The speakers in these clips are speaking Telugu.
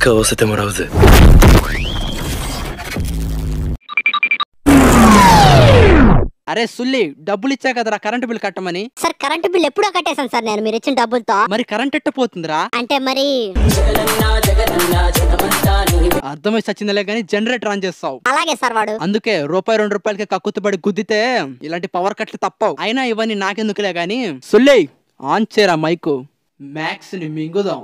買わせてもらうぜ అరే సుల్లి డబ్బులు ఇచ్చా కదరా కరెంటు బిల్ కట్టమని సార్ కరెంటు బిల్ ఎప్పుడో కట్టేశాను సార్ నేను మీరు ఇచ్చిన డబ్బులతో మరి కరెంట్ ఎట్ట పోతుందిరా అంటే మరి అర్థమై సచ్చిందిలే గానీ జనరేటర్ ఆన్ చేస్తావు అలాగే సార్ వాడు అందుకే రూపాయి రెండు రూపాయలకి కక్కుతుపడి గుద్దితే ఇలాంటి పవర్ కట్లు తప్పవు అయినా ఇవన్నీ నాకెందుకులే గాని సుల్లే ఆన్ చేయరా మైకు మ్యాక్స్ ని మింగుదాం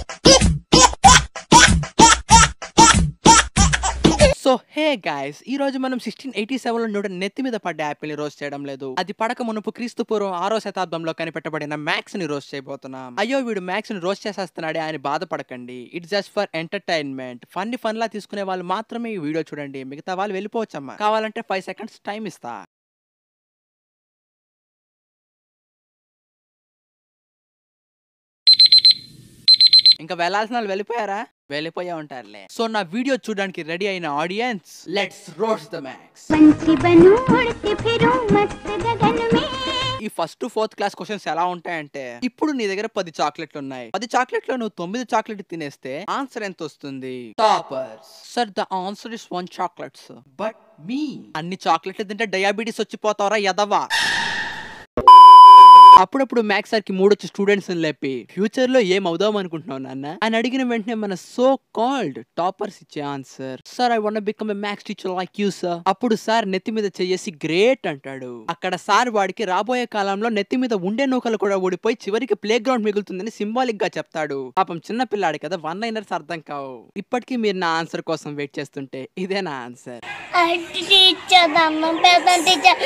సో హే గాయస్ ఈ రోజు మనం సిక్స్టీన్ ఎయిటీ సెవెన్ లో నూట నెత్తి మీద పడ్డ యాపిల్ ని రోస్ట్ చేయడం లేదు అది పడక మునుపు క్రీస్తు పూర్వం ఆరో శతాబ్దంలో కనిపెట్టబడిన మ్యాక్స్ ని రోస్ట్ చేయబోతున్నాం అయ్యో వీడు మ్యాక్స్ ని రోస్ట్ చేసేస్తున్నాడే అని బాధపడకండి it's just for entertainment fun ని ఫన్ లా తీసుకునే వాళ్ళు మాత్రమే ఈ వీడియో చూడండి మిగతా వాళ్ళు వెళ్ళిపోవచ్చమ్మా కావాలంటే ఫైవ్ సెకండ్స్ టైం ఇస్తా ఇంకా వెళ్ళాల్సిన వాళ్ళు వెళ్ళిపోయారా వెళ్ళిపోయా ఉంటారులే సో నా వీడియో చూడడానికి రెడీ అయిన audience let's roast the maths पंछी बनूं उड़ती फिरूं मस्त गगन में ఈ ఫస్ట్ ఫోర్త్ క్లాస్ క్వశ్చన్స్ ఎలా ఉంటాయంటే ఇప్పుడు నీ దగ్గర పది చాక్లెట్లు ఉన్నాయి పది చాక్లెట్లు నువ్వు తొమ్మిది చాక్లెట్ తినేస్తే ఆన్సర్ ఎంత వస్తుంది toppers sir the answer is one chocolates but మీ అన్ని చాక్లెట్లు తింటే డయాబెటీస్ వచ్చిపోతావరా యదవా అప్పుడప్పుడు మ్యాథ్స్ సార్ కి మూడొచ్చి స్టూడెంట్స్ లేపి ఫ్యూచర్ లో ఏం అవుదాం అనుకుంటున్నావు నాన్న అని అడిగిన వెంటనే మన సో కాల్డ్ టాపర్స్ ఇచ్చే answer sir I want become a maths teacher like you sir అప్పుడు సార్ నెత్తి మీద చేసి గ్రేట్ అంటాడు అక్కడ సార్ వాడికి రాబోయే కాలంలో నెత్తి మీద ఉండే నూకలు కూడా ఊడిపోయి చివరికి ప్లే గ్రౌండ్ మిగులుతుందని సింబాలిక్ గా చెప్తాడు పాపం చిన్న పిల్లాడు కదా వన్ లైనర్స్ అర్థం కావు ఇప్పటికీ మీరు నా ఆన్సర్ కోసం వెయిట్ చేస్తుంటే ఇదే నా ఆన్సర్ टीचर पैसा टीचर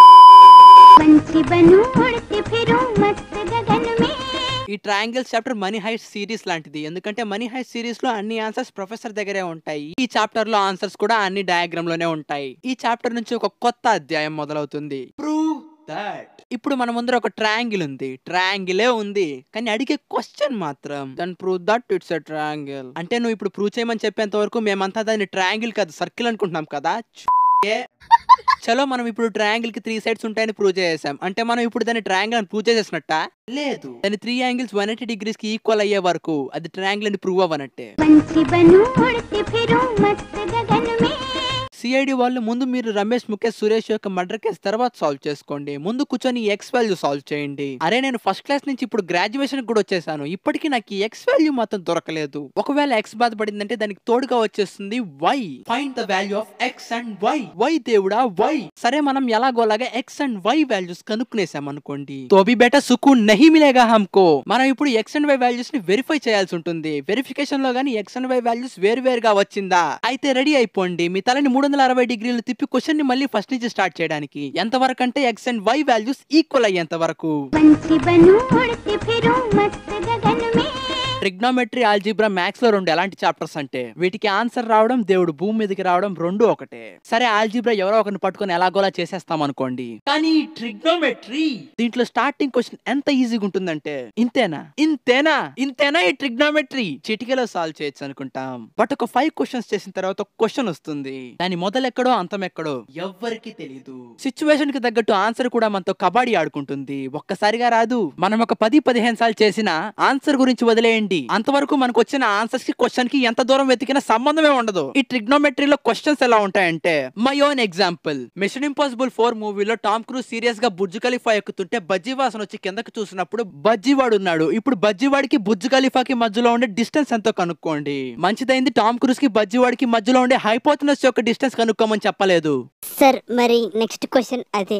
पंछी बनूं उड़ती फिरूं मस्त गगन में ఈ triangles chapter money heist series లాంటిది ఎందుకంటే మనీ హైట్ సిరీస్ లో అన్ని ఆన్సర్స్ ప్రొఫెసర్ దగ్గరే ఉంటాయి ఈ చాప్టర్ లో ఆన్సర్స్ కూడా అన్ని డయాగ్రామ్ లోనే ఉంటాయి ఈ చాప్టర్ నుంచి ఒక కొత్త అధ్యాయం మొదలవుతుంది ప్రూవ్ దట్ ఇప్పుడు మన ముందర ఒక ట్రయాంగిల్ ఉంది ట్రయాంగిలే ఉంది కానీ అడిగే క్వశ్చన్ మాత్రం దాని prove that it's a triangle అంటే నువ్వు ఇప్పుడు ప్రూవ్ చేయమని చెప్పేంత వరకు మేమంతా దాన్ని ట్రయాంగిల్ కాదు సర్కిల్ అనుకుంటున్నాం కదా ఛే. చలో మనం ఇప్పుడు ట్రయాంగిల్ కి త్రీ సైడ్స్ ఉంటాయని ప్రూవ్ చేసాం అంటే మనం ఇప్పుడు దాన్ని ట్రయాంగిల్ అని ప్రూవ్ చేసేసినట్ట లేదు దాని three angles one eighty degrees కి ఈక్వల్ అయ్యే వరకు అది ట్రయాంగిల్ అని ప్రూవ్ అవ్వనట్టే पंछी बनूं उड़ती फिरूं मस्त गगन में సిఐడి వాళ్ళు ముందు మీరు రమేష్ ముఖేష్ సురేష్ యొక్క మర్డర్ కేసు తర్వాత సాల్వ్ చేసుకోండి ముందు కూర్చొని ఎక్స్ వాల్యూ సాల్వ్ చేయండి అరే నేను ఫస్ట్ క్లాస్ నుంచి ఇప్పుడు గ్రాడ్యుయేషన్ కూడా వచ్చేసాను ఇప్పటికీ నాకు ఈ ఎక్స్ వాల్యూ మాత్రం దొరకలేదు ఒకవేళ ఎక్స్ బాధపడిందంటే దానికి తోడుగా వచ్చేస్తుంది why find the value of x and y why దేవుడా వై సరే మనం ఎలాగోలాగా ఎక్స్ అండ్ వై వాల్యూస్ కనుక్కునేసాం అనుకోండి తోబి బేట సుకూన్ నహి మిలేగా హమ్కో మనం ఇప్పుడు ఎక్స్ అండ్ వై వాల్యూస్ ని వెరిఫై చేయాల్సి ఉంటుంది వెరిఫికేషన్ లో గానీ ఎక్స్ అండ్ వై వాల్యూస్ వేరు వేరుగా వచ్చిందా అయితే రెడీ అయిపోండి మీ తలని మూడు వందల అరవై డిగ్రీలు తిప్పి క్వశ్చన్ ని మళ్ళీ ఫస్ట్ నుంచి స్టార్ట్ చేయడానికి ఎంత వరకు అంటే x and y values equal అయ్యేంత వరకు पंछी बनूं उड़ती फिरूं मस्त गगन में ట్రిగ్నోమెట్రీ ఆల్జీబ్రా మ్యాథ్స్ లో రెండు ఎలాంటి చాప్టర్స్ అంటే వీటికి ఆన్సర్ రావడం దేవుడు భూమి మీదకి రావడం రెండు ఒకటే సరే ఆల్జీబ్రా ఎవరో ఒకరిని పట్టుకొని ఎలాగోలా చేసేస్తాం అనుకోండి కానీ ట్రిగ్నోమెట్రీ దీంట్లో స్టార్టింగ్ క్వశ్చన్ ఎంత ఈజీగా ఉంటుందంటే ఇంతేనా ఇంతేనా ఇంతేనా ఈ ట్రిగ్నోమెట్రీ చిటికలో సాల్వ్ చేయొచ్చు అనుకుంటాం బట్ ఒక ఫైవ్ క్వశ్చన్స్ చేసిన తర్వాత ఒక క్వశ్చన్ వస్తుంది దాని మొదలెక్కడో అంతం ఎక్కడో ఎవ్వరికి తెలియదు సిచ్యువేషన్ కి తగ్గట్టు ఆన్సర్ కూడా మనతో కబడ్డీ ఆడుకుంటుంది ఒక్కసారిగా రాదు మనం ఒక పది పదిహేను సార్లు చేసిన ఆన్సర్ గురించి వదిలేయండి అంతవరకు మనకు వచ్చిన ఆన్సర్స్ కి క్వశ్చన్ కి ఎంత దూరం వెతికినా సంబంధమే ఉండదు ఈ ట్రిగ్నోమెట్రీలో క్వశ్చన్స్ ఎలా ఉంటాయంటే my own example mission impossible four మూవీలో టామ్ క్రూజ్ సీరియస్ గా బుర్జ్ ఖలీఫా ఎక్కుతుంటే బజ్జీ వాసన వచ్చి కిందకి చూసినప్పుడు బజ్జీవాడు ఉన్నాడు ఇప్పుడు బజ్జీవాడికి బుర్జ్ ఖలీఫాకి మధ్యలో ఉండే డిస్టెన్స్ ఎంతో కనుక్కోండి మంచిదైంది టామ్ క్రూజ్ కి బజ్జీవాడికి మధ్యలో ఉండే హైపోతనస్ యొక్క డిస్టెన్స్ కనుక్కోమని చెప్పలేదు సార్ మరి నెక్స్ట్ క్వశ్చన్ అదే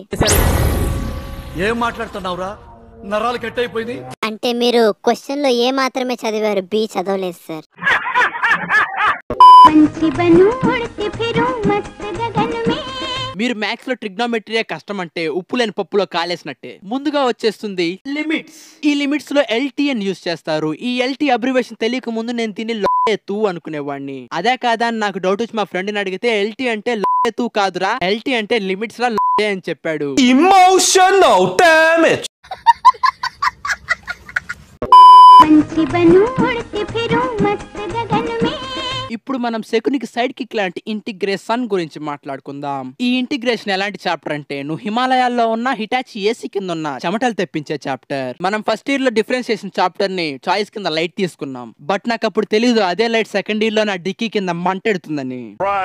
ఏం మాట్లాడుతున్నావురా నరాలు కట్ అయిపోయింది అంటే మీరు క్వశ్చన్ లో ఏ మాత్రమే చదివారు బి చదవలేదు సార్ पंछी बनूं उड़ती फिरूं मस्त गगन में మీరు మ్యాథ్స్ లో ట్రిగ్నోమెట్రీ కష్టం అంటే ఉప్పు లేని పప్పులో కాలేసినట్టే ముందుగా వచ్చేస్తుంది లిమిట్స్ ఈ లిమిట్స్ లో ఎల్టీఎన్ యూస్ చేస్తారు ఈ ఎల్టీ అబ్రివేషన్ తెలియక ముందు నేను దీన్ని తూ అనుకునేవాడిని అదే కాదా అని నాకు డౌట్ వచ్చి మా ఫ్రెండ్ ని అడిగితే ఎల్టీ అంటే తూ కాదురా ఎల్టీ అంటే లిమిట్స్ లా అని చెప్పాడు Emotional damage! पंछी बनूं उड़ती फिरूं मस्त गगन में ఇప్పుడు మనం శకునికి సైడ్ కిక్ లాంటి ఇంటిగ్రేషన్ గురించి మాట్లాడుకుందాం ఈ ఇంటిగ్రేషన్ ఎలాంటి చాప్టర్ అంటే నువ్వు హిమాలయాల్లో ఉన్న హిటాచి ఏసీ కింద ఉన్న చెమటలు తెప్పించే చాప్టర్ మనం ఫస్ట్ ఇయర్ లో డిఫరెన్షియేషన్ చాప్టర్ ని చాయిస్ కింద లైట్ తీసుకున్నాం బట్ నాకు అప్పుడు తెలియదు అదే లైట్ సెకండ్ ఇయర్ లో నా డిక్కీ కింద మంటెడుతుందని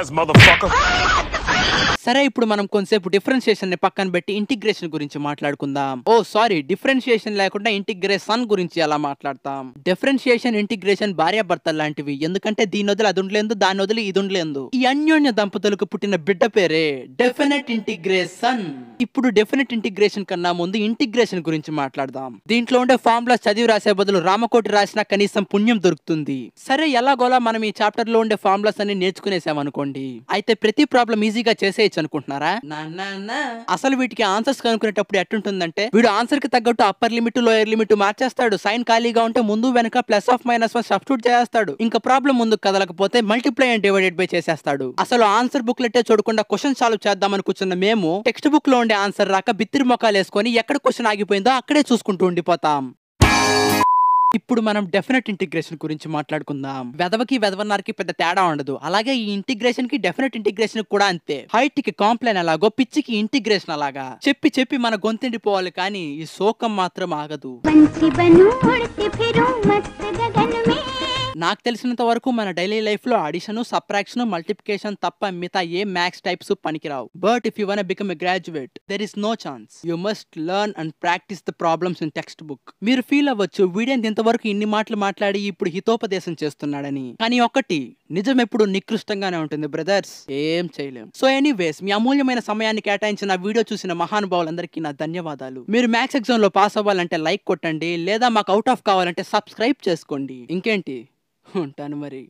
సరే ఇప్పుడు మనం కొంతసేపు డిఫరెన్షియేషన్ ని పక్కన పెట్టి ఇంటిగ్రేషన్ గురించి మాట్లాడుకుందాం ఓ సారీ డిఫరెన్షియేషన్ లేకుండా ఇంటిగ్రేషన్ గురించి ఎలా మాట్లాడతాం డిఫరెన్షియేషన్ ఇంటిగ్రేషన్ భార్యాభర్తలు లాంటివి ఎందుకంటే దీని వదిలి అది ఉండలేదు దాని వదిలి ఇది ఉండలేదు ఈ అన్యోన్య దంపతులకు పుట్టిన బిడ్డ పేరే డెఫినెట్ ఇంటిగ్రేషన్ ఇప్పుడు డెఫినెట్ ఇంటిగ్రేషన్ కన్నా ముందు ఇంటిగ్రేషన్ గురించి మాట్లాడదాం దీంట్లో ఉండే ఫార్ములాస్ చదివి రాసే బదులు రామకోటి రాసినా కనీసం పుణ్యం దొరుకుతుంది సరే ఎలాగోలా మనం ఈ చాప్టర్ లో ఉండే ఫార్ములాస్ అన్ని నేర్చుకునేసాం అనుకోండి అయితే ప్రతి ప్రాబ్లం ఈజీగా చేసేయచ్చు అనుకుంటున్నారా నా, నా, నా. అసలు వీటికి ఆన్సర్స్ కనుక్కునేటప్పుడు ఎట్టుంటుందంటే వీడు ఆన్సర్ కి తగ్గట్టు అప్పర్ లిమిట్ లోయర్ లిమిట్ మార్చేస్తాడు సైన్ ఖాళీగా ఉంటే ముందు వెనక plus of minus one substitute చేస్తాడు ఇంకా ప్రాబ్లం ముందు కదలకపోతే మల్టిప్లై అండ్ డివైడెడ్ బై చేసేస్తాడు అసలు ఆన్సర్ బుక్లెట్టే చూడకుండా క్వశ్చన్ సాల్వ్ చేద్దామని కూర్చున్న మేము టెక్స్ట్ బుక్ లో ఉండే ఆన్సర్ రాక బిత్తిరి మొక్కలు వేసుకొని ఎక్కడ క్వశ్చన్ ఆగిపోయిందో అక్కడే చూసుకుంటూ ఉండిపోతాం ఇప్పుడు మనం డెఫినెట్ ఇంటిగ్రేషన్ గురించి మాట్లాడుకుందాం వెదవకి వెదవన్నారికి పెద్ద తేడా ఉండదు అలాగే ఈ ఇంటిగ్రేషన్ కి డెఫినెట్ ఇంటిగ్రేషన్ కూడా అంతే హైట్ కి కాంప్లైన్ అలాగో పిచ్చికి ఇంటిగ్రేషన్ అలాగా చెప్పి చెప్పి మన గొంతుండిపోవాలి కానీ ఈ శోకం మాత్రం ఆగదు पंछी बनूं उड़ती फिरूं मस्त गगन में నాకు తెలిసినంత వరకు మన డైలీ లైఫ్ లో అడిషన్ సబ్ట్రాక్షన్ మల్టిప్లికేషన్ తప్ప మిగతా ఏ మ్యాథ్స్ టైప్స్ పనికిరావు but if you want become a graduate there is no chance you must learn and practise the problems in textbook మీరు ఫీల్ అవ్వచ్చు వీడియో ఇంతవరకు ఇన్ని మాటలు మాట్లాడి ఇప్పుడు హితోపదేశం చేస్తున్నాడని కానీ ఒకటి నిజం ఎప్పుడు నికృష్టంగానే ఉంటుంది బ్రదర్స్ ఏం చేయలేం సో ఎనీవేస్ మీ అమూల్యమైన సమయాన్ని కేటాయించిన వీడియో చూసిన మహానుభావులందరికీ నా ధన్యవాదాలు మీరు మ్యాథ్స్ ఎగ్జామ్ లో పాస్ అవ్వాలంటే లైక్ కొట్టండి లేదా మాకు అవుట్ ఆఫ్ కావాలంటే సబ్స్క్రైబ్ చేసుకోండి ఇంకేంటి ఉంటాను మరి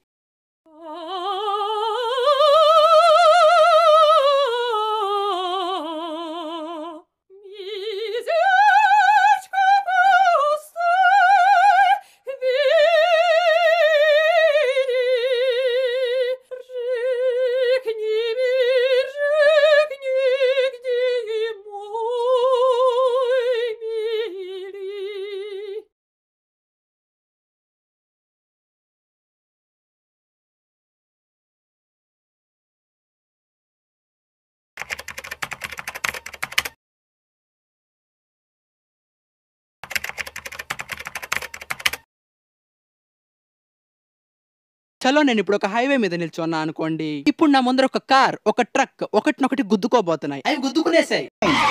చలో నేను ఇప్పుడు ఒక హైవే మీద నిల్చున్నా అనుకోండి ఇప్పుడు నా ముందర ఒక కార్ ఒక ట్రక్ ఒకటినొకటి గుద్దుకోబోతున్నాయి అవి గుద్దుకునేసాయి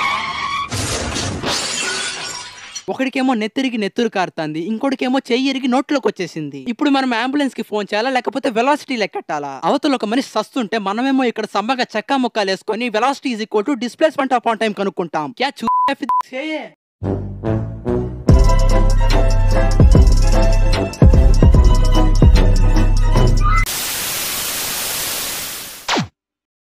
ఒకడికేమో నెత్తిరిగి నెత్తురు కారుతుంది ఇంకోటికేమో చెయ్యి ఇరిగి నోట్లోకి వచ్చేసింది ఇప్పుడు మనం అంబులెన్స్ కి ఫోన్ చేయాలా లేకపోతే వెలాసిటీ లెక్కట్టాలా అవతల ఒక మనిషి సస్తుంటే మనమేమో ఇక్కడ సమ్మగా చెక్క ముక్కలు వేసుకొని velocity is equal to displacement upon time కనుక్కుంటాం క్యా చూ